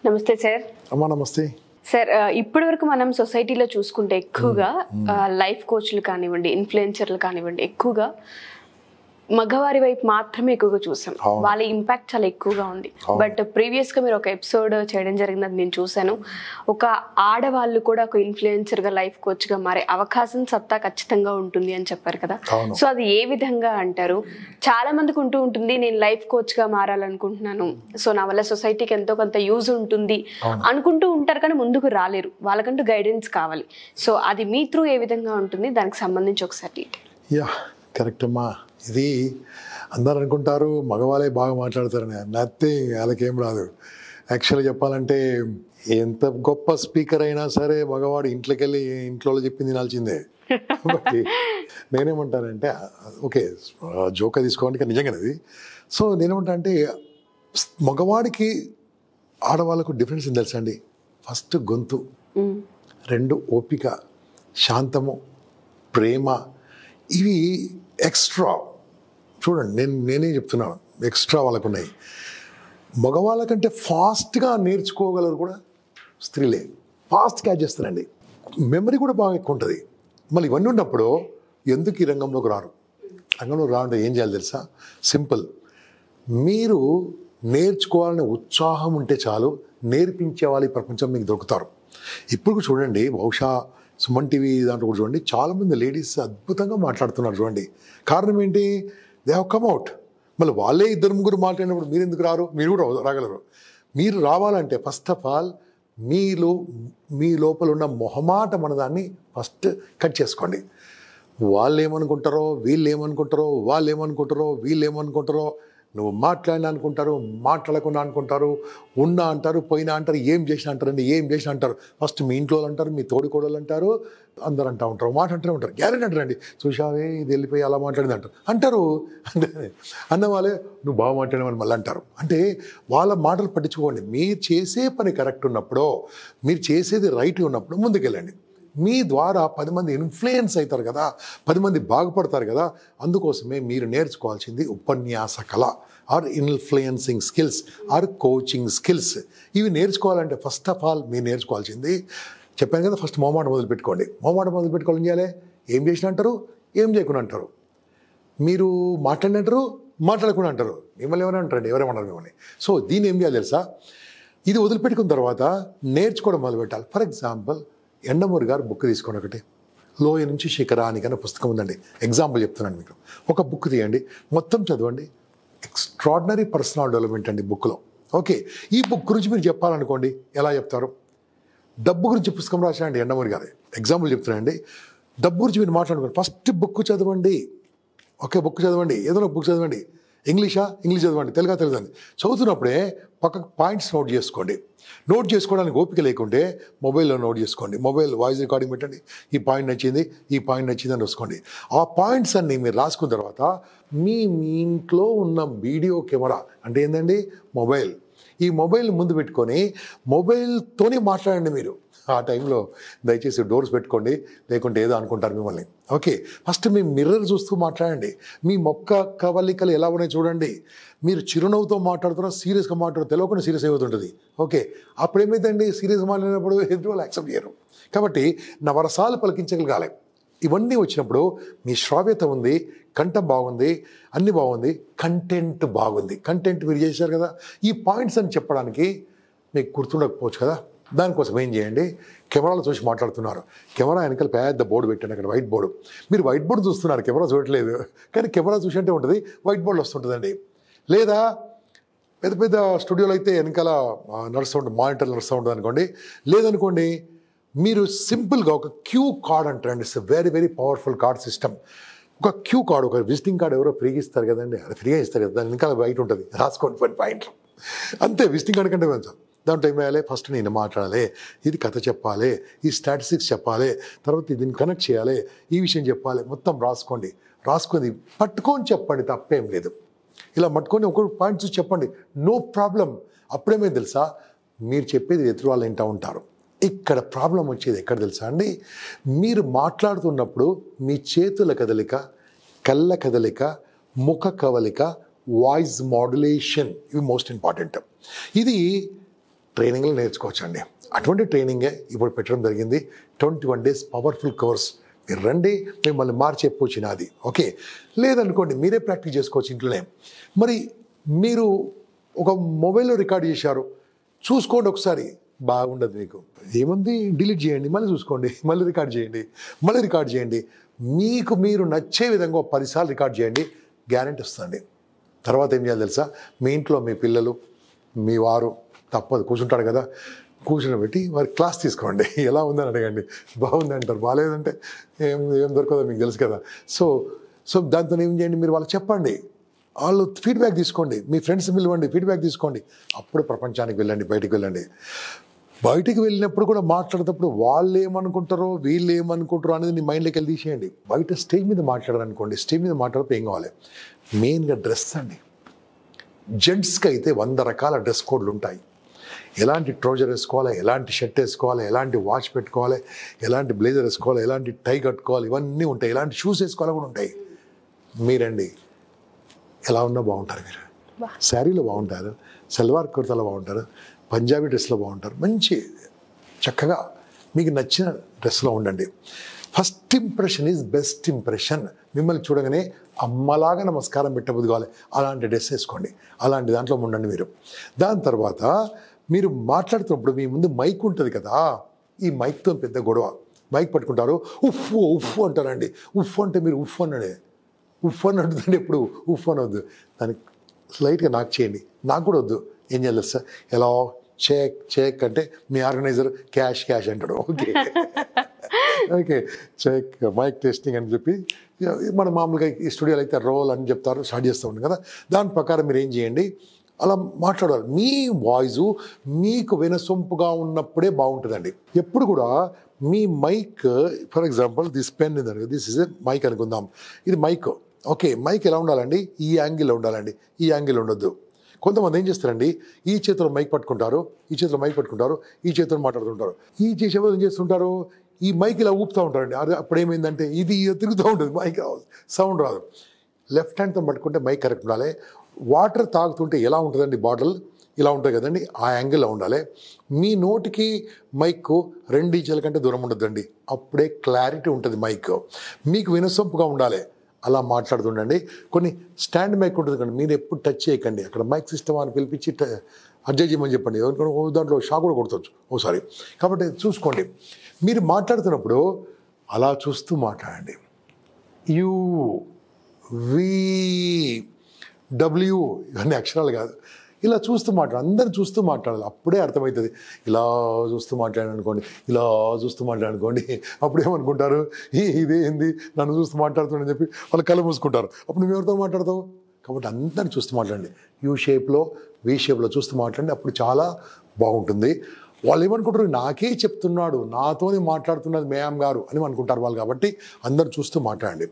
నమస్తే సార్ అమ్మా నమస్తే సార్ ఇప్పటి వరకు మనం సొసైటీలో చూసుకుంటే ఎక్కువగా లైఫ్ కోచ్లు కానివ్వండి ఇన్ఫ్లుయెన్సర్లు కానివ్వండి ఎక్కువగా మగవారి వైపు మాత్రమే ఎక్కువగా చూసాం అవును. వాళ్ళ ఇంపాక్ట్ చాలా ఎక్కువగా ఉంది బట్ ప్రీవియస్ గా మీరు ఒక ఎపిసోడ్ చేయడం జరిగింది అది నేను చూశాను ఒక ఆడవాళ్ళు కూడా ఒక ఇన్ఫ్లుయెన్సర్ గా లైఫ్ కోచ్ గా మారే అవకాశం సత్తా ఖచ్చితంగా ఉంటుంది అని చెప్పారు కదా అవును. సో అది ఏ విధంగా అంటారు చాలా మందికి ఉంటూ ఉంటుంది నేను లైఫ్ కోచ్ గా మారాలనుకుంటున్నాను సో నా వల్ల సొసైటీకి ఎంతో కొంత యూజ్ ఉంటుంది అనుకుంటూ ఉంటారు కానీ ముందుకు రాలేరు వాళ్ళకంటూ గైడెన్స్ కావాలి సో అది మీ త్రూ ఏ విధంగా ఉంటుంది దానికి సంబంధించి ఒకసారి detail. యా కరెక్ట్ అమ్మా ఇది అందరు అనుకుంటారు మగవాళ్ళే బాగా మాట్లాడతారని నథింగ్ వాళ్ళకేం రాదు యాక్చువల్గా చెప్పాలంటే ఎంత గొప్ప స్పీకర్ అయినా సరే మగవాడు ఇంట్లోకి వెళ్ళి ఇంట్లో చెప్పింది తినాల్సిందే కాబట్టి నేనేమంటానంటే ఓకే జోక తీసుకోండి కానీ నిజంగానే అది సో నేనేమంటా అంటే మగవాడికి ఆడవాళ్ళకు డిఫరెన్స్ ఏం తెలుసా అండి ఫస్ట్ గొంతు మ్మ్. రెండు ఓపిక శాంతము ప్రేమ ఇవి ఎక్స్ట్రా చూడండి నేను నేనే చెప్తున్నాను ఎక్స్ట్రా వాళ్ళకు ఉన్నాయి మగవాళ్ళకంటే ఫాస్ట్గా నేర్చుకోగలరు కూడా స్త్రీలే ఫాస్ట్ క్యాచ్ చేస్తారండి మెమరీ కూడా బాగా ఎక్కువ ఉంటుంది మళ్ళీ ఇవన్నీ ఉన్నప్పుడు ఎందుకు ఈ రంగంలోకి రారు రంగంలోకి రావాలంటే ఏం చేయాలి తెలుసా సింపుల్ మీరు నేర్చుకోవాలనే ఉత్సాహం ఉంటే చాలు నేర్పించే వాళ్ళు ఈ ప్రపంచం మీకు దొరుకుతారు ఇప్పుడు కూడా చూడండి బహుశా సుమన్ టీవీ దాంట్లో కూడా చూడండి చాలామంది లేడీస్ అద్భుతంగా మాట్లాడుతున్నారు చూడండి కారణం ఏంటి దే హ్యావ్ కమ్ అవుట్ మళ్ళీ వాళ్ళే ఇద్దరు ముగ్గురు మాట్లాడినప్పుడు మీరు ఎందుకు రారు మీరు కూడా రాగలరు మీరు రావాలంటే ఫస్ట్ ఆఫ్ ఆల్ మీలో మీ లోపల ఉన్న మొహమాట మనదాన్ని ఫస్ట్ కట్ చేసుకోండి వాళ్ళు ఏమనుకుంటారో వీళ్ళు ఏమనుకుంటారో వాళ్ళు ఏమనుకుంటారో వీళ్ళు ఏమనుకుంటారో నువ్వు మాట్లాడినా అనుకుంటారు మాట్లాడకుండా అనుకుంటారు ఉన్నా అంటారు పోయినా అంటారు ఏం చేసినా అంటారండి ఏం చేసినా అంటారు ఫస్ట్ మీ ఇంట్లో వాళ్ళు అంటారు మీ తోడికోడలు అంటారు అందరు అంటూ ఉంటారు మాట అంటూనే ఉంటారు గ్యారెంటీ అంటారండి చూసావే ఇది వెళ్ళిపోయి అలా మాట్లాడింది అంటారు అంటారు అంటే అన్న వాళ్ళే నువ్వు బాగా మాట్లాడమని మళ్ళీ అంటారు అంటే వాళ్ళ మాటలు పట్టించుకోండి మీరు చేసే పని కరెక్ట్ ఉన్నప్పుడు మీరు చేసేది రైట్ ఉన్నప్పుడు ముందుకెళ్ళండి మీ ద్వారా పది మంది ఇన్ఫ్లుయెన్స్ అవుతారు కదా పది మంది బాగుపడతారు కదా అందుకోసమే మీరు నేర్చుకోవాల్సింది ఉపన్యాస కళ or influencing skills or coaching skills ఇవి నేర్చుకోవాలంటే ఫస్ట్ ఆఫ్ ఆల్ మీరు నేర్చుకోవాల్సింది చెప్పాను కదా ఫస్ట్ మొహమాట మొదలు పెట్టుకోండి మొహమాట మొదలు పెట్టుకోవాలి ఏం చేయాలి ఏం చేసిన అంటారు ఏం చేయకుండా అంటారు మీరు మాట్లాడినంటారు మాట్లాడకుండా అంటారు మిమ్మల్ని ఎవరైనా అంటారండి ఎవరేమన్నారు మిమ్మల్ని సో దీన్ని ఏం చేయాలి తెలుసా ఇది వదిలిపెట్టుకున్న తర్వాత నేర్చుకోవడం మొదలు పెట్టాలి ఫర్ ఎగ్జాంపుల్ ఎండమూరి గారు బుక్ తీసుకోండి ఒకటి లోయ నుంచి శిఖరానికి అనే పుస్తకం ఉందండి ఎగ్జాంపుల్ చెప్తున్నాను మీకు ఒక బుక్ తీయండి మొత్తం చదవండి ఎక్స్ట్రాడినరీ పర్సనల్ డెవలప్మెంట్ అండి బుక్లో ఓకే ఈ బుక్ గురించి మీరు చెప్పాలనుకోండి ఎలా చెప్తారు డబ్బు గురించి పుస్తకం రాశానండి ఎండమూరి గారు ఎగ్జాంపుల్ చెప్తున్నానండి డబ్బు గురించి మీరు మాట్లాడుకోండి ఫస్ట్ బుక్ చదవండి ఒకే బుక్ చదవండి ఏదో బుక్ చదవండి ఇంగ్లీషా ఇంగ్లీష్ చదవండి తెలుగా తెలుదండి చదువుతున్నప్పుడే పక్కకు పాయింట్స్ నోట్ చేసుకోండి నోట్ చేసుకోవడానికి ఓపిక లేకుంటే మొబైల్లో నోట్ చేసుకోండి మొబైల్ వాయిస్ రికార్డింగ్ పెట్టండి ఈ పాయింట్ నచ్చింది ఈ పాయింట్ నచ్చింది అని రాసుకోండి ఆ పాయింట్స్ అన్ని మీరు రాసుకున్న తర్వాత మీ మీ ఇంట్లో ఉన్న వీడియో కెమెరా అంటే ఏంటండి మొబైల్ ఈ మొబైల్ ముందు పెట్టుకొని మొబైల్తోనే మాట్లాడండి మీరు ఆ టైంలో దయచేసి డోర్స్ పెట్టుకోండి లేకుంటే ఏదో అనుకుంటారు మిమ్మల్ని ఓకే ఫస్ట్ మీ మిర్రర్ చూస్తూ మాట్లాడండి మీ మొక్క కవలికలు ఎలా ఉన్నాయో చూడండి మీరు చిరునవ్వుతో మాట్లాడుతున్నా సీరియస్గా మాట్లాడు తెలియకుండా సీరియస్ అయిపోతుంటుంది ఓకే అప్పుడు ఏమైందండి సీరియస్గా మాట్లాడినప్పుడు ఎదుటి వాళ్ళు యాక్సెప్ట్ చేయరు కాబట్టి నవరసాలు పలికించగలగాలి ఇవన్నీ వచ్చినప్పుడు మీ శ్రావ్యత ఉంది కంఠం బాగుంది అన్ని బాగుంది కంటెంట్ బాగుంది కంటెంట్ మీరు చేశారు కదా ఈ పాయింట్స్ అని చెప్పడానికి మీకు గుర్తుండకపోవచ్చు కదా దానికోసం ఏం చేయండి కెమెరాలో చూసి మాట్లాడుతున్నారు కెమెరా వెనకాల పెద్ద బోర్డు పెట్టండి అక్కడ వైట్ బోర్డు మీరు వైట్ బోర్డు చూస్తున్నారు కెమెరా చూడట్లేదు కానీ కెమెరా చూసి ఉంటుంది వైట్ బోర్డు వస్తుంటుందండి లేదా పెద్ద పెద్ద స్టూడియోలో అయితే వెనకాల ఆ, నడుస్తూ ఉంటుంది మానిటర్ నడుస్తూ ఉంటుంది అనుకోండి లేదనుకోండి మీరు సింపుల్గా ఒక క్యూ కార్డ్ అంటారండి it's very very powerful card system ఒక క్యూ కార్డ్ ఒక విజిటింగ్ కార్డ్ ఎవరో ఫ్రీగా ఇస్తారు కదండి అది ఫ్రీగా ఇస్తారు కదా దాని వెనకాల బయట ఉంటుంది రాసుకోండి పని పాయింట్లు అంతే విజిటింగ్ కార్డ్ కంటే కొంచెం దాంట్లో ఏం వేయాలి ఫస్ట్ నేను మాట్లాడాలి ఇది కథ చెప్పాలి ఈ స్టాటిస్టిక్స్ చెప్పాలి తర్వాత దీన్ని కనెక్ట్ చేయాలి ఈ విషయం చెప్పాలి మొత్తం రాసుకోండి రాసుకొని పట్టుకొని చెప్పండి తప్పేం లేదు ఇలా పట్టుకొని ఒక పాయింట్ చూసి చెప్పండి నో ప్రాబ్లం అప్పుడేమే తెలుసా మీరు చెప్పేది ఎదురు వాళ్ళు వింటూ ఉంటారు ఇక్కడ ప్రాబ్లం వచ్చేది ఎక్కడ తెలుసా అండి మీరు మాట్లాడుతున్నప్పుడు మీ చేతుల కదలిక కళ్ళ కదలిక ముఖ కవలిక వాయిస్ మాడ్యులేషన్ ఇవి మోస్ట్ ఇంపార్టెంట్ ఇది ట్రైనింగ్లో నేర్చుకోవచ్చండి అటువంటి ట్రైనింగే ఇప్పుడు పెట్టడం జరిగింది twenty one days powerful course మీరు రండి మిమ్మల్ని మార్చే పూచి నాది ఓకే లేదనుకోండి మీరే ప్రాక్టీస్ చేసుకోవచ్చు ఇంట్లోనే మరి మీరు ఒక మొబైల్లో రికార్డ్ చేశారు చూసుకోండి ఒకసారి బాగుండదు మీకు ఏముంది డిలీట్ చేయండి మళ్ళీ చూసుకోండి మళ్ళీ రికార్డ్ చేయండి మళ్ళీ రికార్డ్ చేయండి మీకు మీరు నచ్చే విధంగా ఒక పదిసార్లు రికార్డ్ చేయండి గ్యారెంటీ వస్తుంది తర్వాత ఏం చేయాలి తెలుసా మీ ఇంట్లో మీ పిల్లలు మీ వారు తప్పదు కూర్చుంటాడు కదా కూర్చుని పెట్టి వారి క్లాస్ తీసుకోండి ఎలా ఉందని అడగండి బాగుంది అంటారు బాగాలేదంటే ఏం ఏం దొరకదో మీకు తెలుసు కదా సో సో దాంతో ఏం చేయండి మీరు వాళ్ళకి చెప్పండి వాళ్ళు ఫీడ్బ్యాక్ తీసుకోండి మీ ఫ్రెండ్స్ పిలవండి ఫీడ్బ్యాక్ తీసుకోండి అప్పుడు ప్రపంచానికి వెళ్ళండి బయటికి వెళ్ళండి బయటికి వెళ్ళినప్పుడు కూడా మాట్లాడేటప్పుడు వాళ్ళు ఏమనుకుంటారో వీళ్ళు ఏమనుకుంటారో అనేది నీ మైండ్లోకి వెళ్ళి తీసేయండి బయట స్టేజ్ మీద మాట్లాడారనుకోండి స్టేజ్ మీద మాట్లాడితే ఏం కావాలి మెయిన్గా డ్రెస్ అండి జెంట్స్కి అయితే వంద రకాల డ్రెస్ కోడ్లు ఉంటాయి ఎలాంటి ట్రౌజర్ వేసుకోవాలి ఎలాంటి షర్ట్ వేసుకోవాలి ఎలాంటి వాచ్ పెట్టుకోవాలి ఎలాంటి బ్లేజర్ వేసుకోవాలి ఎలాంటి టై కట్టుకోవాలి ఇవన్నీ ఉంటాయి ఎలాంటి షూస్ వేసుకోవాలి కూడా ఉంటాయి మీరండి ఎలా ఉన్నా బాగుంటారు మీరు వా. శారీలో బాగుంటారు సల్వార్ కుర్తాలో బాగుంటారు పంజాబీ డ్రెస్లో బాగుంటారు మంచి చక్కగా మీకు నచ్చిన డ్రెస్లో ఉండండి first impression is best impression మిమ్మల్ని చూడగానే అమ్మలాగా నమస్కారం పెట్టబుద్ది కావాలి అలాంటి డ్రెస్ వేసుకోండి అలాంటి దాంట్లో ఉండండి మీరు దాని తర్వాత మీరు మాట్లాడుతున్నప్పుడు మీ ముందు మైక్ ఉంటుంది కదా ఈ మైక్తో పెద్ద గొడవ మైక్ పట్టుకుంటారు ఉఫ్ ఉఫ్ అంటారండి ఉఫ్ అంటే మీరు ఉఫ్ అన్నాడే ఉఫ్ అని అంటుందండి ఎప్పుడు ఉఫ్ అని వద్దు దానికి స్లైట్గా నాకు చేయండి నాకు కూడా వద్దు ఏం చేయాలి సార్ ఎలా చెక్ చెక్ అంటే మీ ఆర్గనైజర్ క్యాష్ క్యాష్ అంటాడు okay okay check mic testing అని చెప్పి మన మామూలుగా ఈ స్టూడియోలో అయితే రోల్ అని చెప్తారు స్టార్ట్ చేస్తూ ఉంటాం కదా దాని ప్రకారం మీరు ఏం చేయండి అలా మాట్లాడాలి మీ వాయిస్ మీకు వినసొంపుగా ఉన్నప్పుడే బాగుంటుందండి ఎప్పుడు కూడా మీ mic for example this pen ఇది దిస్ ఇస్ ఎ మైక్ అనుకుందాం ఇది మైక్ ఓకే మైక్ ఎలా ఉండాలండి ఈ యాంగిల్లో ఉండాలండి ఈ యాంగిల్ ఉండొద్దు కొంతమంది ఏం చేస్తారండి ఈ చేతిలో మైక్ పట్టుకుంటారు ఈ చేతిలో మైక్ పట్టుకుంటారు ఈ చేతిలో మాట్లాడుతుంటారు ఈ చేసేవాళ్ళు ఏం చేస్తుంటారు ఈ మైక్ ఇలా ఊపుతూ ఉంటారండి అది అప్పుడు ఏమైందంటే ఇది తిరుగుతూ ఉంటుంది మైక్ సౌండ్ రాదు లెఫ్ట్ హ్యాండ్తో పట్టుకుంటే మైక్ కరెక్ట్ ఉండాలి వాటర్ తాగుతుంటే ఎలా ఉంటుందండి బాటిల్ ఇలా ఉంటుంది కదండి ఆ యాంగిల్లో ఉండాలి మీ నోటికి మైక్ రెండు ఇంచుల కంటే దూరం ఉండదండి అప్పుడే క్లారిటీ ఉంటుంది మైక్ మీకు వినసొంపుగా ఉండాలి అలా మాట్లాడుతుండండి కొన్ని స్టాండ్ మైక్ ఉంటుంది కండి మీరు ఎప్పుడు టచ్ చేయకండి అక్కడ మైక్ సిస్టమ్ అని పిలిపించి ట- అడ్జస్ట్ చేయమని చెప్పండి ఎవరికైనా ఓ దాంట్లో షాక్ కూడా కొడతాచ్చు ఓసారి కాబట్టి చూసుకోండి మీరు మాట్లాడుతున్నప్పుడు అలా చూస్తూ మాట్లాడండి యూ వి డబ్ల్యూ ఇవన్నీ అక్షరాలు కాదు ఇలా చూస్తూ మాట్లాడాలి అందరు చూస్తూ మాట్లాడాలి అప్పుడే అర్థమవుతుంది ఇలా చూస్తూ మాట్లాడాను అనుకోండి ఇలా చూస్తూ మాట్లాడాను అనుకోండి అప్పుడు ఏమనుకుంటారు "ఈ, ఇదేంది నన్ను చూస్తూ మాట్లాడుతుందని చెప్పి వాళ్ళు కళ్ళు మూసుకుంటారు అప్పుడు నువ్వు ఎవరితో మాట్లాడతావు కాబట్టి అందరిని చూస్తూ మాట్లాడండి యూ షేప్లో వి షేప్లో చూస్తూ మాట్లాడండి అప్పుడు చాలా బాగుంటుంది వాళ్ళు ఏమనుకుంటారు నాకే చెప్తున్నాడు నాతోనే మాట్లాడుతున్నది మేయం గారు అని అనుకుంటారు వాళ్ళు కాబట్టి అందరు చూస్తూ మాట్లాడండి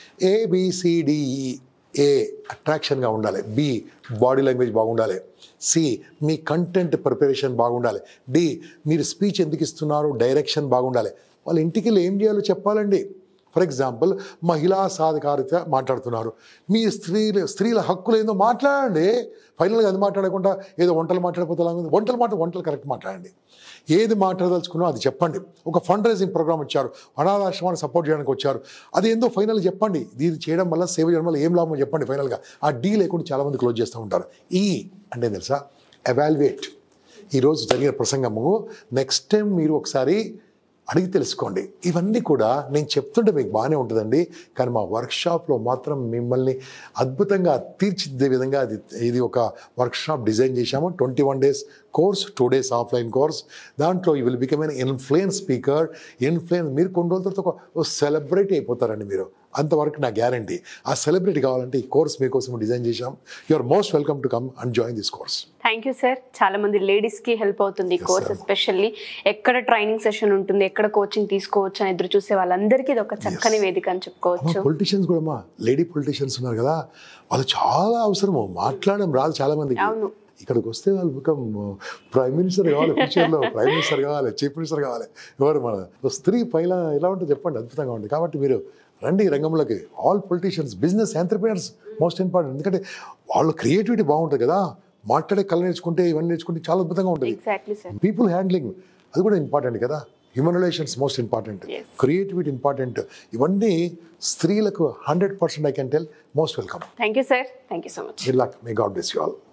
ఏబిసిడిఈ ఏ అట్రాక్షన్గా ఉండాలి బి బాడీ లాంగ్వేజ్ బాగుండాలి సి మీ కంటెంట్ ప్రిపరేషన్ బాగుండాలి డి మీరు స్పీచ్ ఎందుకు ఇస్తున్నారు డైరెక్షన్ బాగుండాలి వాళ్ళ ఇంటికి వెళ్ళి ఏం చేయాలో చెప్పాలండి ఫర్ ఎగ్జాంపుల్ మహిళా సాధికారిత మాట్లాడుతున్నారు మీ స్త్రీలు స్త్రీల హక్కులు ఏందో మాట్లాడండి ఫైనల్గా అది మాట్లాడకుండా ఏదో వంటలు మాట్లాడిపోతే ఎలా ఉంది? వంటలు మాట వంటలు కరెక్ట్ మాట్లాడండి ఏది మాట్లాడదలుచుకున్నా అది చెప్పండి ఒక ఫండ్ రైజింగ్ ప్రోగ్రామ్ వచ్చారు అనాథాశ్రమాన్ని సపోర్ట్ చేయడానికి వచ్చారు అది ఏందో ఫైనల్ చెప్పండి ఇది చేయడం వల్ల సేవ చేయడం వల్ల ఏం లాభం చెప్పండి ఫైనల్గా ఆ డీ లేకుండా చాలామంది క్లోజ్ చేస్తూ ఉంటారు ఈ అంటే తెలుసా ఎవాల్యుయేట్ ఈరోజు జరిగిన ప్రసంగము నెక్స్ట్ టైం మీరు ఒకసారి అడిగి తెలుసుకోండి ఇవన్నీ కూడా నేను చెప్తుంటే మీకు బాగానే ఉంటుందండి కానీ మా వర్క్షాప్లో మాత్రం మిమ్మల్ని అద్భుతంగా తీర్చిదిద్దే విధంగా అది ఇది ఒక వర్క్షాప్ డిజైన్ చేశాము twenty one days course two days offline course దాంట్లో you will become an influence speaker influence మీరు కొన్ని రోజుల తర్వాత ఒక సెలబ్రిటీ అయిపోతారండి మీరు అంతవరకు నా గ్యారంటీ ఆ సెలబ్రిటీ కావాలంటే ఈ కోర్స్ మీకోసం డిజైన్ చేశాం you are most welcome to come and join this course thank you sir చాలా మంది లేడీస్ కి హెల్ప్ అవుతుంది ఈ కోర్స్ ఎస్పెషల్లీ ఎక్కడ ట్రైనింగ్ సెషన్ ఉంటుంది ఎక్కడ కోచింగ్ తీసుకోవచ్చు అని ఎదురు చూసే వాళ్ళందరికీ ఇది ఒక చక్కని వేదిక అని చెప్పుకోవచ్చు పొలిటీషియన్స్ కూడా మా లేడీ పొలిటీషియన్స్ ఉన్నారు కదా వాళ్ళు చాలా అవసరము మాట్లాడడం రాదు చాలా మందికి అవును. ఇక్కడికి వస్తే వాళ్ళు బికమ్ ప్రైమ్ మినిస్టర్ కావాలి ఫ్యూచర్లో ప్రైమ్ మినిస్టర్ కావాలి చీఫ్ మినిస్టర్ కావాలి ఎవరు మన ఓ స్త్రీ పైన ఎలా ఉంటుంది చెప్పండి అద్భుతంగా ఉంటుంది కాబట్టి మీరు రండి ఈ రంగంలోకి all politicians business entrepreneurs most important ఎందుకంటే వాళ్ళ క్రియేటివిటీ బాగుంటుంది కదా మాట్లాడే కళ నేర్చుకుంటే ఇవన్నీ నేర్చుకుంటే చాలా అద్భుతంగా ఉంటుంది ఎగ్జాక్ట్లీ సార్ పీపుల్ హ్యాండ్లింగ్ అది కూడా ఇంపార్టెంట్ కదా human relations most important Yes. Creativity important ఇవన్నీ స్త్రీలకు hundred percent I can tell most welcome thank you sir thank you so much good luck may God bless you all